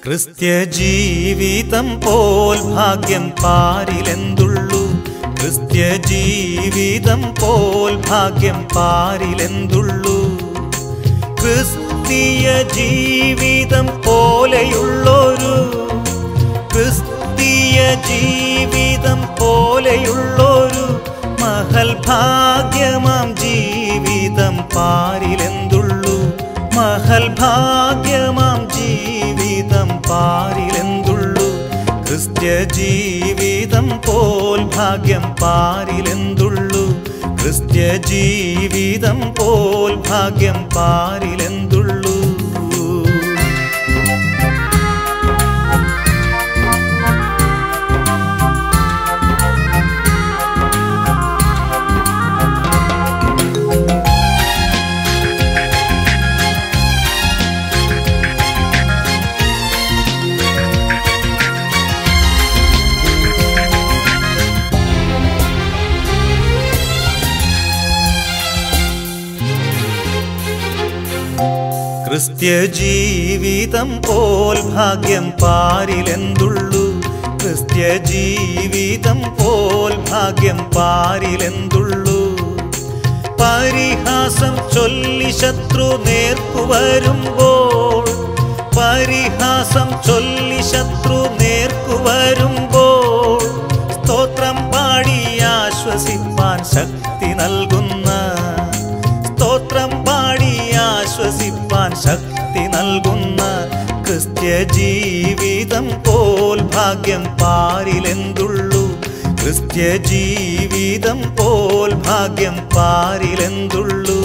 ക്രിസ്ത്യ ജീവിതം പോൽ ഭാഗ്യം പാരിലെന്തുള്ളൂ ക്രിസ്ത്യ ജീവിതം പോൽ ഭാഗ്യം പാരിലെന്തുള്ളൂ ക്രിസ്തീയ ജീവിതം പോലെയുള്ളൊരു ക്രിസ്തീയ ജീവിതം പോലെയുള്ളൊരു മഹൽ ഭാഗ്യമാം ജീവിതം പാരിലെന്തുള്ളൂ മഹൽ ഭാഗ്യമാം ജീവിതം പാരിലെന്തുള്ളൂ ക്രിസ്ത്യ ജീവിതം പോൽ ഭാഗ്യം പാരിലെന്തുള്ളൂ ക്രിസ്ത്യ ജീവിതം പോൽ ഭാഗ്യം പാരിലെന്തുള്ളൂ ക്രിസ്ത്യ ജീവിതം പോൽ ഭാഗ്യം പാരിലെന്തുള്ളൂ ക്രിസ്ത്യ ജീവിതം പോൽ ഭാഗ്യം പാരിലെന്തുള്ളൂ പരിഹാസം ചൊല്ലി ശത്രു നേർക്കു വരുമ്പോൾ പരിഹാസം ചൊല്ലി ശത്രു നേർക്കു വരുമ്പോൾ സ്തോത്രം പാടി ആശ്വസിപ്പാൻ ശക്തി നൽകുന്ന സ്തോത്രം പാടി ആശ്വസിപ്പാൻ ശക്തി നൽകുന്ന ക്രിസ്ത്യ ജീവിതം പോൽ ഭാഗ്യം പാരിലെന്തുള്ളൂ ക്രിസ്ത്യ ജീവിതം പോൽ ഭാഗ്യം പാരിലെന്തുള്ളൂ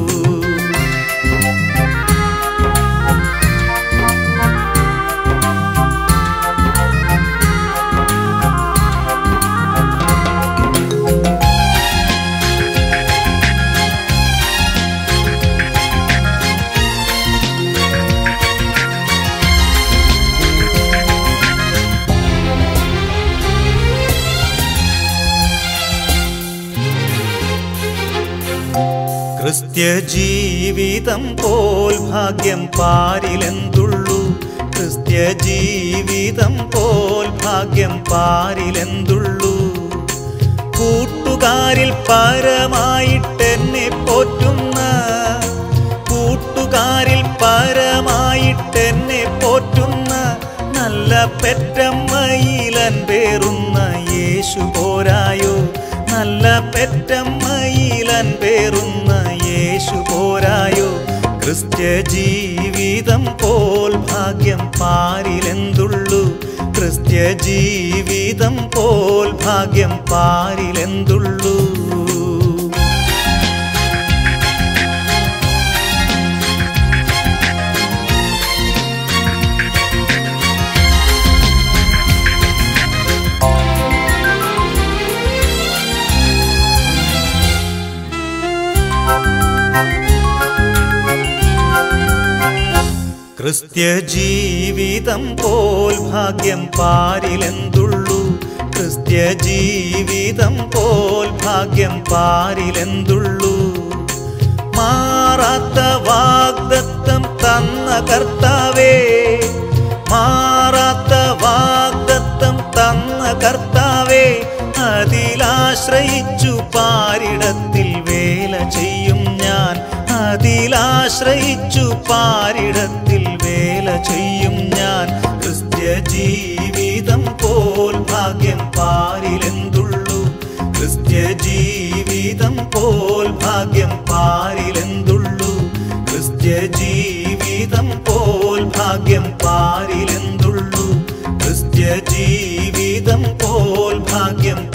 ക്രിസ്ത്യ ജീവിതം പോൽ ഭാഗ്യം പാരിലെന്തുള്ളൂ ക്രിസ്ത്യ ജീവിതം പോൽ ഭാഗ്യം പാരിലെന്തുള്ളൂ കൂട്ടുകാരിൽ പരമായിട്ടെന്നെ പോറ്റുന്ന കൂട്ടുകാരിൽ പരമായിട്ടെന്നെ പോറ്റുന്ന നല്ല പെറ്റമ്മയിലൻ പേറുന്ന യേശു പോരായോ നല്ല പെറ്റമ്മയിലൻ പേറുന്ന യേശു പോരായോ ക്രിസ്ത്യ ജീവിതം പോൽ ഭാഗ്യം പാരിലെന്തുള്ളൂ ക്രിസ്ത്യ ജീവിതം പോൽ ഭാഗ്യം പാരിലെന്തുള്ളൂ ക്രിസ്ത്യ ജീവിതം പോൽ ഭാഗ്യം പാരിലെന്തുള്ളൂ ക്രിസ്ത്യ ജീവിതം പോൽ ഭാഗ്യം പാരിലെന്തുള്ളൂ മാറാത്ത വാഗ്ദത്തം തന്ന കർത്താവേ മാറാത്ത വാഗ്ദത്തം തന്ന കർത്താവേ അതിലാശ്രയിച്ചു പാരിടത്തിൽ വേല ചെയ്യും ഞാൻ അതിലാശ്രയിച്ചു പാരിടത്തിൽ വേല ചെയ്യും ഞാൻ ക്രിസ്ത്യ ജീവിതം പോൽ ഭാഗ്യം പാരിലെന്തുള്ളൂ ക്രിസ്ത്യ ജീവിതം പോൽ ഭാഗ്യം പാരിലെന്തുള്ളൂ ക്രിസ്ത്യ ജീവിതം പോൽ ഭാഗ്യം പാരിലെന്തുള്ളൂ ക്രിസ്ത്യ ജീവിതം പോൽ ഭാഗ്യം